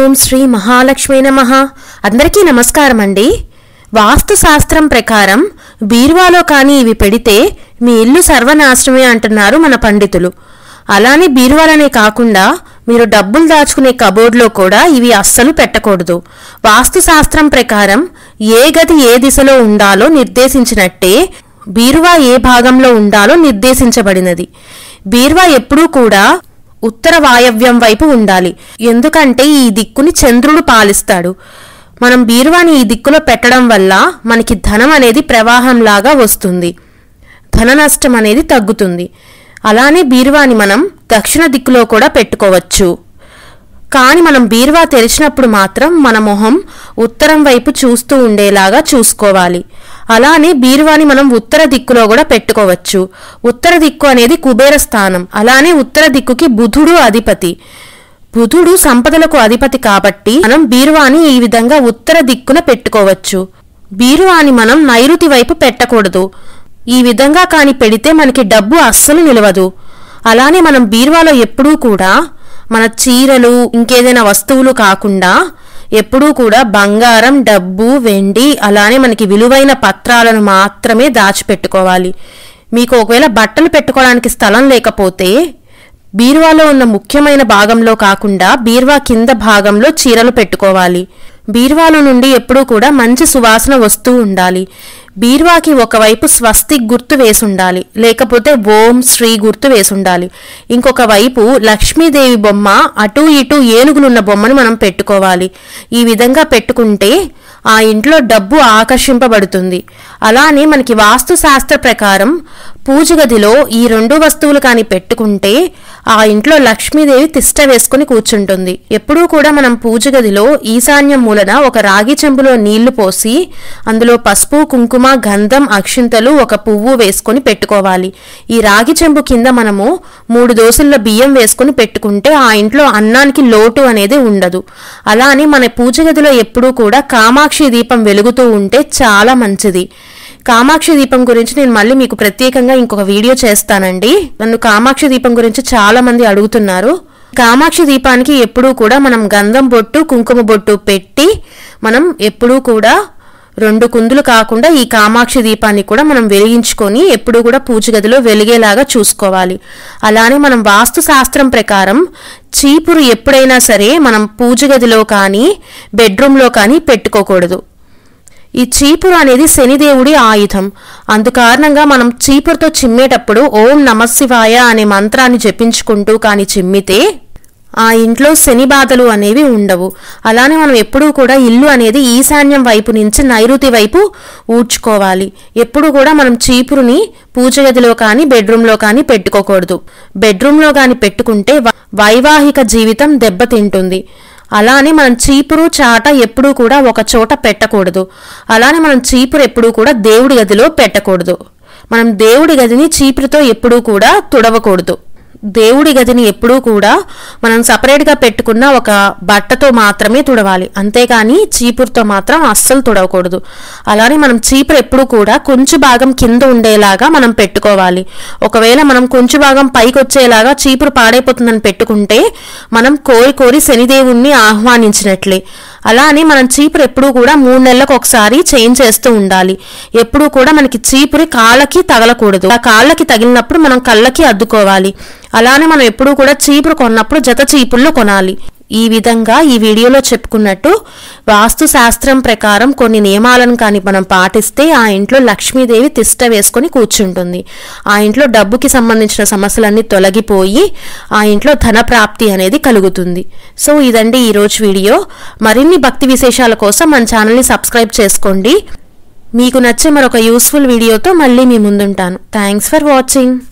ఓం శ్రీ మహాలక్ష్మి నమ అందరికీ నమస్కారం అండి వాస్తు శాస్త్రం ప్రకారం బీరువాలో కానీ ఇవి పెడితే మీ ఇల్లు సర్వనాశనమే అంటున్నారు మన పండితులు అలానే బీరువాలనే కాకుండా మీరు డబ్బులు దాచుకునే కబోర్డ్లో కూడా ఇవి అస్సలు పెట్టకూడదు వాస్తు శాస్త్రం ప్రకారం ఏ గది ఏ దిశలో ఉండాలో నిర్దేశించినట్టే బీరువా ఏ భాగంలో ఉండాలో నిర్దేశించబడినది బీరువా ఎప్పుడూ కూడా ఉత్తర వాయవ్యం వైపు ఉండాలి ఎందుకంటే ఈ దిక్కుని చంద్రుడు పాలిస్తాడు మనం బీరువాని ఈ దిక్కులో పెట్టడం వల్ల మనకి ధనం అనేది ప్రవాహంలాగా వస్తుంది ధన నష్టం అనేది తగ్గుతుంది అలానే బీరువాని మనం దక్షిణ దిక్కులో కూడా పెట్టుకోవచ్చు కానీ మనం బీరువా తెరిచినప్పుడు మాత్రం మన మొహం ఉత్తరం వైపు చూస్తూ ఉండేలాగా చూసుకోవాలి అలానే బీరువాని మనం ఉత్తర దిక్కులో కూడా పెట్టుకోవచ్చు ఉత్తర దిక్కు అనేది కుబేర స్థానం అలానే ఉత్తర దిక్కుకి బుధుడు అధిపతి బుధుడు సంపదలకు అధిపతి కాబట్టి మనం బీరువాని ఈ విధంగా ఉత్తర దిక్కున పెట్టుకోవచ్చు బీరువాని మనం నైరుతి వైపు పెట్టకూడదు ఈ విధంగా కాని పెడితే మనకి డబ్బు అస్సలు నిలవదు అలానే మనం బీరువాలో ఎప్పుడూ కూడా మన చీరలు ఇంకేదైనా వస్తువులు కాకుండా ఎప్పుడూ కూడా బంగారం డబ్బు వెండి అలానే మనకి విలువైన పత్రాలను మాత్రమే దాచిపెట్టుకోవాలి మీకు ఒకవేళ బట్టలు పెట్టుకోవడానికి స్థలం లేకపోతే బీరువాలో ఉన్న ముఖ్యమైన భాగంలో కాకుండా బీరువా కింద భాగంలో చీరలు పెట్టుకోవాలి బీరువాలో నుండి ఎప్పుడూ కూడా మంచి సువాసన వస్తూ ఉండాలి బీరువాకి ఒకవైపు స్వస్తిక్ గుర్తు వేసుండాలి లేకపోతే ఓం శ్రీ గుర్తు వేసుండాలి ఇంకొక వైపు లక్ష్మీదేవి బొమ్మ అటు ఇటు ఏనుగులున్న బొమ్మను మనం పెట్టుకోవాలి ఈ విధంగా పెట్టుకుంటే ఆ ఇంట్లో డబ్బు ఆకర్షింపబడుతుంది అలానే మనకి వాస్తు శాస్త్ర ప్రకారం పూజ గదిలో ఈ రెండు వస్తువులు కాని పెట్టుకుంటే ఆ ఇంట్లో లక్ష్మీదేవి తిష్ట వేసుకుని కూర్చుంటుంది ఎప్పుడూ కూడా మనం పూజ గదిలో ఈశాన్యం మూలన ఒక రాగి చెంబులో నీళ్లు పోసి అందులో పసుపు కుంకుమ గంధం అక్షింతలు ఒక పువ్వు వేసుకొని పెట్టుకోవాలి ఈ రాగి చెంబు కింద మనము మూడు దోసుల్లో బియ్యం వేసుకొని పెట్టుకుంటే ఆ ఇంట్లో అన్నానికి లోటు అనేది ఉండదు అలానే మన పూజ గదిలో ఎప్పుడూ కూడా కామాక్షి దీపం వెలుగుతూ ఉంటే చాలా మంచిది కామాక్షి దీపం గురించి నేను మళ్ళీ మీకు ప్రత్యేకంగా ఇంకొక వీడియో చేస్తానండి నన్ను కామాక్షి దీపం గురించి చాలా మంది అడుగుతున్నారు కామాక్షి దీపానికి ఎప్పుడూ కూడా మనం గంధం బొట్టు కుంకుమ బొట్టు పెట్టి మనం ఎప్పుడూ కూడా రెండు కుందులు కాకుండా ఈ కామాక్షి దీపాన్ని కూడా మనం వెలిగించుకొని ఎప్పుడూ కూడా పూజ గదిలో వెలిగేలాగా చూసుకోవాలి అలానే మనం వాస్తు శాస్త్రం ప్రకారం చీపురు ఎప్పుడైనా సరే మనం పూజ గదిలో కానీ బెడ్రూమ్లో కానీ పెట్టుకోకూడదు ఈ చీపురు అనేది శనిదేవుడి ఆయుధం అందుకారణంగా మనం చీపురుతో చిమ్మేటప్పుడు ఓం నమశివాయ అనే మంత్రాన్ని జపించుకుంటూ కాని చిమ్మితే ఆ ఇంట్లో శని బాధలు అనేవి ఉండవు అలానే మనం ఎప్పుడూ కూడా ఇల్లు అనేది ఈశాన్యం వైపు నుంచి నైరుతి వైపు ఊడ్చుకోవాలి ఎప్పుడు కూడా మనం చీపురుని పూజ గదిలో కానీ బెడ్రూమ్లో కానీ పెట్టుకోకూడదు బెడ్రూమ్లో కానీ పెట్టుకుంటే వ- వైవాహిక జీవితం దెబ్బతింటుంది అలానే మనం చీపురు చాట ఎప్పుడూ కూడా ఒక చోట పెట్టకూడదు అలానే మనం చీపురు ఎప్పుడూ కూడా దేవుడి గదిలో పెట్టకూడదు మనం దేవుడి గదిని చీపురుతో ఎప్పుడూ కూడా తుడవకూడదు దేవుడి గదిని ఎప్పుడూ కూడా మనం సపరేట్గా పెట్టుకున్న ఒక బట్టతో మాత్రమే తుడవాలి అంతేగాని చీపురుతో మాత్రం అస్సలు తుడవకూడదు అలానే మనం చీపురు ఎప్పుడూ కూడా కొంచెం భాగం కింద ఉండేలాగా మనం పెట్టుకోవాలి ఒకవేళ మనం కొంచెం భాగం పైకి వచ్చేలాగా చీపురు పాడైపోతుందని పెట్టుకుంటే మనం కోరి కోరి శనిదేవుణ్ణి ఆహ్వానించినట్లే అలానే మనం చీపురు ఎప్పుడూ కూడా మూడు నెలలకు ఒకసారి చేంజ్ చేస్తూ ఉండాలి ఎప్పుడూ కూడా మనకి చీపురి కాళ్ళకి తగలకూడదు ఆ కాళ్ళకి తగిలినప్పుడు మనం కళ్ళకి అద్దుకోవాలి అలానే మనం ఎప్పుడూ కూడా చీపురు కొన్నప్పుడు జత చీపుళ్ళు కొనాలి ఈ విధంగా ఈ వీడియోలో చెప్పుకున్నట్టు వాస్తు శాస్త్రం ప్రకారం కొన్ని నియమాలను కానీ మనం పాటిస్తే ఆ ఇంట్లో లక్ష్మీదేవి తిష్ట వేసుకొని కూర్చుంటుంది ఆ ఇంట్లో డబ్బుకి సంబంధించిన సమస్యలన్నీ తొలగిపోయి ఆ ఇంట్లో ధన ప్రాప్తి అనేది కలుగుతుంది సో ఇదండి ఈరోజు వీడియో మరిన్ని భక్తి విశేషాల కోసం మన ఛానల్ని సబ్స్క్రైబ్ చేసుకోండి మీకు నచ్చే మరొక యూస్ఫుల్ వీడియోతో మళ్ళీ మీ ముందుంటాను థ్యాంక్స్ ఫర్ వాచింగ్